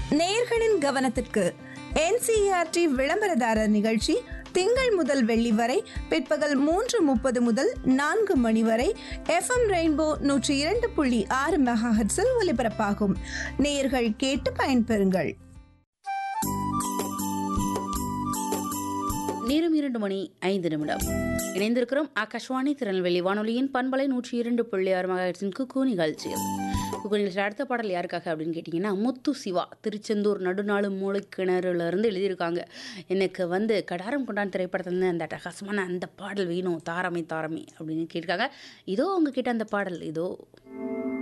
நேயர்களின் கவனத்திற்கு என்சிஆர்டி விளம்பரதாரர் நிகழ்ச்சி திங்கள் முதல் வெள்ளி வரை பிற்பகல் மூன்று முப்பது முதல் நான்கு மணி வரை எஃப்எம் ரெயின்போ நூற்றி இரண்டு புள்ளி ஆறு மெகாஹெட்ஸில் ஒலிபரப்பாகும் நேயர்கள் கேட்டு பயன்பெறுங்கள் நேரம் இரண்டு மணி ஐந்து நிமிடம் இணைந்திருக்கிறோம் ஆகாஷ்வாணி திருநெல்வேலி வானொலியின் பண்பலை நூற்றி இரண்டு புள்ளி ஆறு மகாயிரத்தின் குக்கு நிகழ்ச்சியில் குக்கு நிகழ்ச்சி அடுத்த பாடல் யாருக்காக அப்படின்னு கேட்டிங்கன்னா முத்து சிவா திருச்செந்தூர் நடுநாள் மூளைக்கிணறுல இருந்து எழுதியிருக்காங்க எனக்கு வந்து கடாரம் கொண்டான் திரைப்படத்துல அந்த அட்டகாசமான அந்த பாடல் வேணும் தாரமே தாரமே அப்படின்னு கேட்டிருக்காங்க இதோ உங்ககிட்ட அந்த பாடல் இதோ